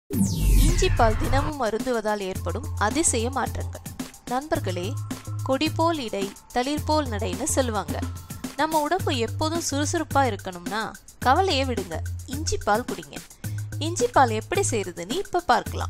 இஞ்சி பால் தினமும் அருந்துவதால் ஏற்படும் அதிசய மாற்றங்கள் நண்பர்களே கொடி போல் இடை தளிர் போல் நடைன்னு சொல்லுவாங்க நம்ம உடம்பு எப்போதும் சுறுசுறுப்பா இருக்கணும்னா கவலையை விடுங்க இஞ்சி பால் குடிங்க இஞ்சி பால் எப்படி செய்யறதுன்னு இப்ப பார்க்கலாம்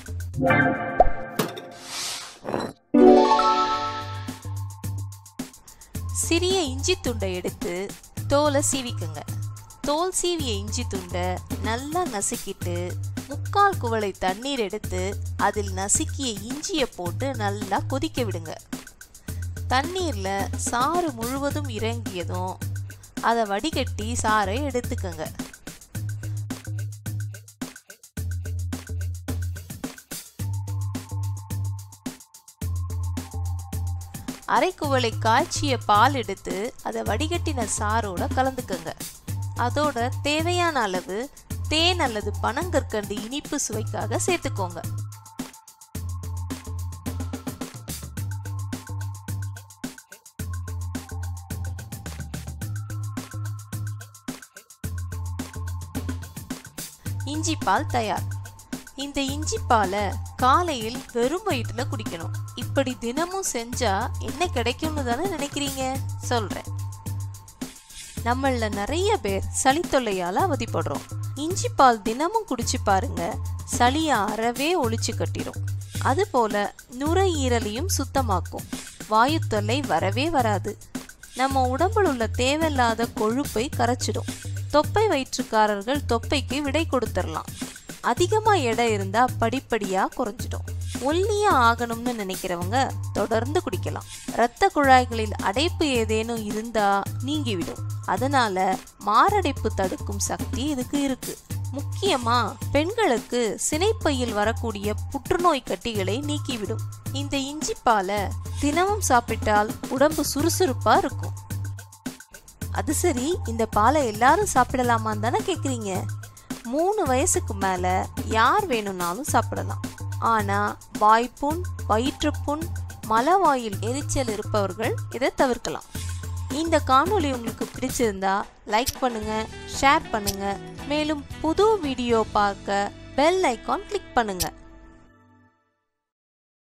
சிறிய இஞ்சி துண்டை எடுத்து தோலை சீவிக்குங்க தோல் சீவிய இஞ்சி துண்டை நல்லா நசுக்கிட்டு முக்கால் குவளை தண்ணீர் எடுத்து அதில் நசுக்கிய இஞ்சியை போட்டு நல்லா கொதிக்க விடுங்க தண்ணீர்ல சாறு முழுவதும் இறங்கியதும் அதை வடிகட்டி சாறை எடுத்துக்கங்க அரை குவளை காய்ச்சிய பால் எடுத்து அதை வடிகட்டின சாரோட கலந்துக்கங்க அதோட தேவையான அளவு தேன் அல்லது பனங்கற்கண்டு இனிப்பு சுவைக்காக சேர்த்துக்கோங்க இஞ்சி பால் தயார் இந்த இஞ்சி பாலை காலையில் வெறும் வயிற்றுல குடிக்கணும் இப்படி தினமும் செஞ்சா என்ன கிடைக்கும்னு தானே நினைக்கிறீங்க சொல்றேன் நம்மள நிறைய பேர் சளி தொல்லையால அவதிப்படுறோம் இஞ்சி பால் தினமும் குடிச்சு பாருங்க சளிய அறவே ஒழிச்சு கட்டிரும் அதுபோல நுரையீரலையும் சுத்தமாக்கும் வாயு தொல்லை வரவே வராது நம்ம உடம்புல உள்ள தேவையில்லாத கொழுப்பை கரைச்சிடும் தொப்பை வயிற்றுக்காரர்கள் தொப்பைக்கு விடை கொடுத்துடலாம் அதிகமா எடை இருந்தா படிப்படியா குறைஞ்சிடும் ஒல்லியா ஆகணும்னு நினைக்கிறவங்க தொடர்ந்து குடிக்கலாம் இரத்த குழாய்களில் அடைப்பு ஏதேனும் இருந்தா நீங்கிவிடும் அதனால மாரடைப்பு தடுக்கும் சக்தி இதுக்கு இருக்கு முக்கியமா பெண்களுக்கு சினைப்பையில் வரக்கூடிய புற்றுநோய் கட்டிகளை நீக்கிவிடும் இந்த இஞ்சி பாலை தினமும் சாப்பிட்டால் உடம்பு சுறுசுறுப்பா இருக்கும் அது சரி இந்த பாலை எல்லாரும் சாப்பிடலாமான்னு தானே கேக்குறீங்க மூணு வயசுக்கு மேல யார் வேணும்னாலும் சாப்பிடலாம் ஆனா வாய்ப்புண் வயிற்றுப்புண் மலவாயில் எரிச்சல் இருப்பவர்கள் இதை தவிர்க்கலாம் இந்த காணொளி உங்களுக்கு பிடிச்சிருந்தா லைக் பண்ணுங்க ஷேர் பண்ணுங்க மேலும் புது வீடியோ பார்க்க பெல் ஐகான் கிளிக் பண்ணுங்க